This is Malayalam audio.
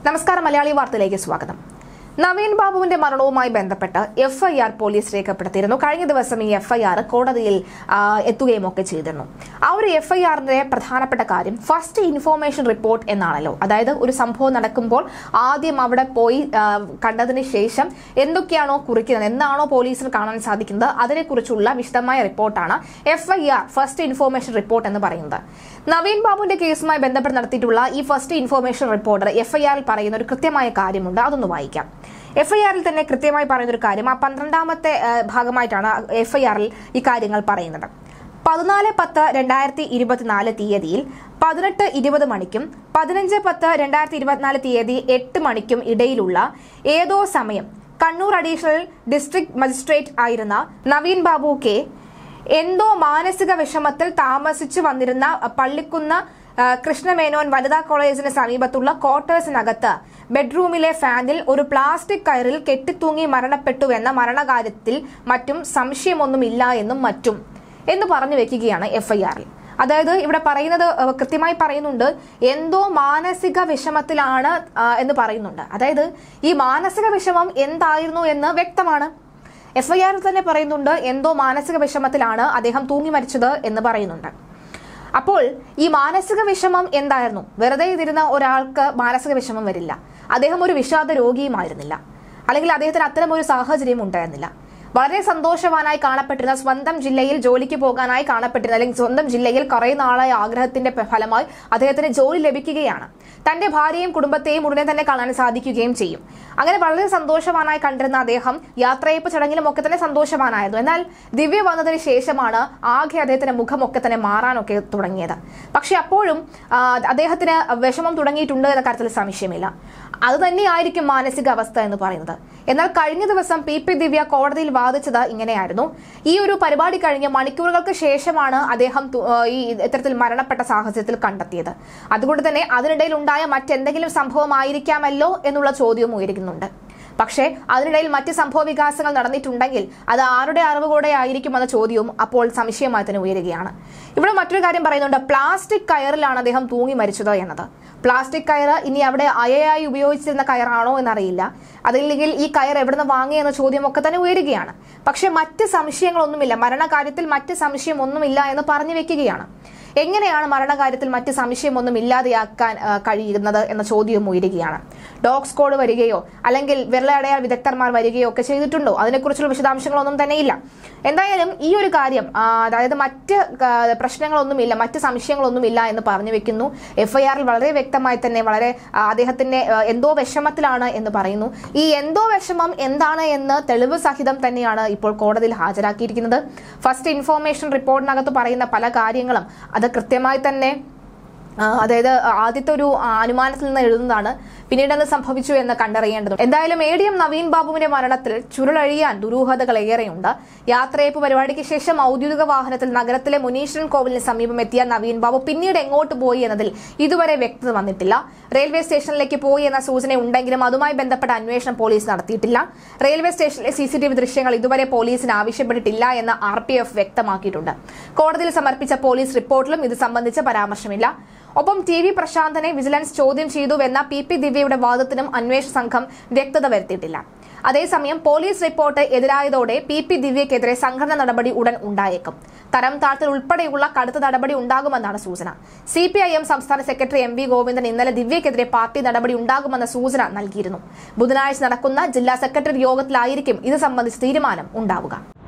നമസ്കാരം മലയാളി വാർത്തയിലേക്ക് സ്വാഗതം നവീൻ ബാബുവിന്റെ മരണവുമായി ബന്ധപ്പെട്ട് എഫ്ഐആർ പോലീസ് രേഖപ്പെടുത്തിയിരുന്നു കഴിഞ്ഞ ദിവസം ഈ എഫ്ഐആർ കോടതിയിൽ ആ, എത്തുകയും ഒക്കെ ചെയ്തിരുന്നു ആ ഒരു എഫ്ഐആറിന്റെ പ്രധാനപ്പെട്ട കാര്യം ഫസ്റ്റ് ഇൻഫോർമേഷൻ റിപ്പോർട്ട് എന്നാണല്ലോ അതായത് ഒരു സംഭവം നടക്കുമ്പോൾ ആദ്യം അവിടെ പോയി ആ, കണ്ടതിന് ശേഷം എന്തൊക്കെയാണോ കുറിക്കുന്നത് എന്താണോ പോലീസിന് കാണാൻ സാധിക്കുന്നത് അതിനെക്കുറിച്ചുള്ള വിശദമായ റിപ്പോർട്ടാണ് എഫ്ഐആർ ഫസ്റ്റ് ഇൻഫോർമേഷൻ റിപ്പോർട്ട് എന്ന് പറയുന്നത് നവീൻ ബാബുവിന്റെ കേസുമായി ബന്ധപ്പെട്ട് നടത്തിയിട്ടുള്ള ഈ ഫസ്റ്റ് ഇൻഫോർമേഷൻ റിപ്പോർട്ട് എഫ്ഐആറിൽ പറയുന്ന ഒരു കൃത്യമായ കാര്യമുണ്ട് അതൊന്ന് വായിക്കാം എഫ്ഐആറിൽ തന്നെ കൃത്യമായി പറയുന്ന ഒരു കാര്യം ആ പന്ത്രണ്ടാമത്തെ ആ, ഭാഗമായിട്ടാണ് എഫ്ഐആറിൽ ഈ കാര്യങ്ങൾ പറയുന്നത് പതിനാല് പത്ത് രണ്ടായിരത്തി ഇരുപത്തിനാല് തീയതിയിൽ പതിനെട്ട് ഇരുപത് മണിക്കും പതിനഞ്ച് പത്ത് രണ്ടായിരത്തി ഇരുപത്തിനാല് തീയതി എട്ട് മണിക്കും ഇടയിലുള്ള ഏതോ സമയം കണ്ണൂർ അഡീഷണൽ ഡിസ്ട്രിക്ട് മജിസ്ട്രേറ്റ് ആയിരുന്ന നവീൻ ബാബു കെ എന്തോ മാനസിക വിഷമത്തിൽ താമസിച്ചു വന്നിരുന്ന പള്ളിക്കുന്ന് ആ, കൃഷ്ണമേനോൻ വനിതാ കോളേജിന് സമീപത്തുള്ള ക്വാർട്ടേഴ്സിനകത്ത് ബെഡ്റൂമിലെ ഫാനിൽ ഒരു പ്ലാസ്റ്റിക് കയറിൽ കെട്ടിത്തൂങ്ങി മരണപ്പെട്ടുവെന്ന മരണകാര്യത്തിൽ മറ്റും സംശയമൊന്നുമില്ല എന്നും മറ്റും എന്ന് പറഞ്ഞു വെക്കുകയാണ് എഫ്ഐആറിൽ അതായത് ഇവിടെ പറയുന്നത് ആ, കൃത്യമായി പറയുന്നുണ്ട് എന്തോ മാനസിക വിഷമത്തിലാണ് ആ, എന്ന് പറയുന്നുണ്ട് അതായത് ഈ മാനസിക വിഷമം എന്തായിരുന്നു എന്ന് വ്യക്തമാണ് എഫ്ഐആറിൽ തന്നെ പറയുന്നുണ്ട് എന്തോ മാനസിക വിഷമത്തിലാണ് അദ്ദേഹം തൂങ്ങി മരിച്ചത് എന്ന് പറയുന്നുണ്ട് അപ്പോൾ ഈ മാനസിക വിഷമം എന്തായിരുന്നു വെറുതെ ഇരുന്ന ഒരാൾക്ക് മാനസിക വിഷമം വരില്ല അദ്ദേഹം ഒരു വിഷാദ രോഗിയുമായിരുന്നില്ല അല്ലെങ്കിൽ അദ്ദേഹത്തിന് അത്തരം ഒരു സാഹചര്യം ഉണ്ടായിരുന്നില്ല വളരെ സന്തോഷവാനായി കാണപ്പെട്ടിരുന്ന സ്വന്തം ജില്ലയിൽ ജോലിക്ക് പോകാനായി കാണപ്പെട്ടിരുന്ന അല്ലെങ്കിൽ സ്വന്തം ജില്ലയിൽ കുറെ നാളായ ആഗ്രഹത്തിന്റെ പ- ഫലമായി അദ്ദേഹത്തിന് ജോലി ലഭിക്കുകയാണ് തന്റെ ഭാര്യയും കുടുംബത്തെയും ഉടനെ തന്നെ കാണാൻ സാധിക്കുകയും ചെയ്യും അങ്ങനെ വളരെ സന്തോഷവാനായി കണ്ടിരുന്ന അദ്ദേഹം യാത്രയപ്പ് ചടങ്ങിലും ഒക്കെ തന്നെ സന്തോഷവാനായിരുന്നു എന്നാൽ ദിവ്യ വന്നതിന് ശേഷമാണ് ആകെ അദ്ദേഹത്തിന്റെ മുഖമൊക്കെ തന്നെ മാറാനൊക്കെ തുടങ്ങിയത് പക്ഷെ അപ്പോഴും ആ, അദ്ദേഹത്തിന് വിഷമം തുടങ്ങിയിട്ടുണ്ട് എന്ന കാര്യത്തിൽ സംശയമില്ല അത് തന്നെയായിരിക്കും മാനസികാവസ്ഥ എന്ന് പറയുന്നത് എന്നാൽ കഴിഞ്ഞ ദിവസം പി പി ദിവ്യ കോടതിയിൽ വാദിച്ചത് ഇങ്ങനെയായിരുന്നു ഈ ഒരു പരിപാടി കഴിഞ്ഞ് മണിക്കൂറുകൾക്ക് ശേഷമാണ് അദ്ദേഹം തു- ആ, ഈ ഇത്തരത്തിൽ മരണപ്പെട്ട സാഹചര്യത്തിൽ കണ്ടെത്തിയത് അതുകൊണ്ട് തന്നെ അതിനിടയിൽ ഉണ്ടായ മറ്റെന്തെങ്കിലും സംഭവമായിരിക്കാമല്ലോ എന്നുള്ള ചോദ്യവും ഉയരുന്നുണ്ട് പക്ഷേ അതിനിടയിൽ മറ്റ് സംഭവ വികാസങ്ങൾ നടന്നിട്ടുണ്ടെങ്കിൽ അത് ആരുടെ അറിവുകൂടെ ആയിരിക്കും എന്ന ചോദ്യവും അപ്പോൾ സംശയമായി തന്നെ ഉയരുകയാണ് ഇവിടെ മറ്റൊരു കാര്യം പറയുന്നുണ്ട് പ്ലാസ്റ്റിക് കയറിലാണ് അദ്ദേഹം തൂങ്ങി മരിച്ചത് എന്നത് പ്ലാസ്റ്റിക് കയറ് ഇനി അവിടെ അയയായി ഉപയോഗിച്ചിരുന്ന കയറാണോ എന്നറിയില്ല അതല്ലെങ്കിൽ ഈ കയർ എവിടെ നിന്ന് വാങ്ങി എന്ന ചോദ്യമൊക്കെ തന്നെ ഉയരുകയാണ് പക്ഷെ മറ്റ് സംശയങ്ങളൊന്നുമില്ല മരണകാര്യത്തിൽ മറ്റ് സംശയമൊന്നുമില്ല എന്ന് പറഞ്ഞു വെക്കുകയാണ് എങ്ങനെയാണ് മരണകാര്യത്തിൽ മറ്റ് സംശയമൊന്നും ഇല്ലാതെയാക്കാൻ ആ, കഴിയുന്നത് എന്ന ചോദ്യവും ഉയരുകയാണ് ഡോഗ് സ്ക്വാഡ് വരികയോ അല്ലെങ്കിൽ വിരലടയാൾ വിദഗ്ധന്മാർ വരികയോ ഒക്കെ ചെയ്തിട്ടുണ്ടോ അതിനെക്കുറിച്ചുള്ള വിശദാംശങ്ങളൊന്നും തന്നെയില്ല എന്തായാലും ഈ ഒരു കാര്യം ആ, അതായത് മറ്റ് ആ, പ്രശ്നങ്ങളൊന്നുമില്ല മറ്റ് സംശയങ്ങളൊന്നുമില്ല എന്ന് പറഞ്ഞു വെക്കുന്നു എഫ്ഐആറിൽ വളരെ വ്യക്തമായി തന്നെ വളരെ ആ, അദ്ദേഹത്തിന്റെ ആ, എന്തോ വിഷമത്തിലാണ് എന്ന് പറയുന്നു ഈ എന്തോ വിഷമം എന്താണ് എന്ന് തെളിവ് സഹിതം തന്നെയാണ് ഇപ്പോൾ കോടതിയിൽ ഹാജരാക്കിയിരിക്കുന്നത് ഫസ്റ്റ് ഇൻഫോർമേഷൻ റിപ്പോർട്ടിനകത്ത് പറയുന്ന പല കാര്യങ്ങളും അത് കൃത്യമായി തന്നെ ആ, അതായത് ആദ്യത്തെ ഒരു ആ, അനുമാനത്തിൽ നിന്ന് എഴുതുന്നതാണ് പിന്നീട് അത് സംഭവിച്ചു എന്ന് കണ്ടറിയേണ്ടതുണ്ട് എന്തായാലും എ ഡി എം നവീൻ ബാബുവിന്റെ മരണത്തിൽ ചുരുളഴിയാൻ ദുരൂഹതകൾ ഏറെയുണ്ട് യാത്രയപ്പ് പരിപാടിക്ക് ശേഷം ഔദ്യോഗിക വാഹനത്തിൽ നഗരത്തിലെ മുനീശ്വരൻ കോവിലിന് സമീപം എത്തിയ നവീൻ ബാബു പിന്നീട് എങ്ങോട്ട് പോയി എന്നതിൽ ഇതുവരെ വ്യക്തത വന്നിട്ടില്ല റെയിൽവേ സ്റ്റേഷനിലേക്ക് പോയി എന്ന സൂചന ഉണ്ടെങ്കിലും അതുമായി ബന്ധപ്പെട്ട അന്വേഷണം പോലീസ് നടത്തിയിട്ടില്ല റെയിൽവേ സ്റ്റേഷനിലെ സി സി ടി വി ദൃശ്യങ്ങൾ ഇതുവരെ പോലീസിന് ആവശ്യപ്പെട്ടിട്ടില്ല എന്ന് ആർ പി എഫ് വ്യക്തമാക്കിയിട്ടുണ്ട് കോടതിയിൽ സമർപ്പിച്ച പോലീസ് റിപ്പോർട്ടിലും ഇത് സംബന്ധിച്ച പരാമർശമില്ല ഒപ്പം ടി വി പ്രശാന്തനെ വിജിലൻസ് ചോദ്യം ചെയ്തുവെന്ന പി പി ദിവ്യയുടെ വാദത്തിനും അന്വേഷണ സംഘം വ്യക്തത വരുത്തിയിട്ടില്ല അതേസമയം പോലീസ് റിപ്പോർട്ട് എതിരായതോടെ പി പി ദിവ്യക്കെതിരെ സംഘടന നടപടി ഉടൻ ഉണ്ടായേക്കും തരം താഴ്ത്തൽ ഉൾപ്പെടെയുള്ള കടുത്ത നടപടി ഉണ്ടാകുമെന്നാണ് സൂചന സി പി ഐ എം സംസ്ഥാന സെക്രട്ടറി എം വി ഗോവിന്ദൻ ഇന്നലെ ദിവ്യക്കെതിരെ പാർട്ടി നടപടി ഉണ്ടാകുമെന്ന സൂചന നൽകിയിരുന്നു ബുധനാഴ്ച നടക്കുന്ന ജില്ലാ സെക്രട്ടറി യോഗത്തിലായിരിക്കും ഇത് സംബന്ധിച്ച് തീരുമാനം ഉണ്ടാവുക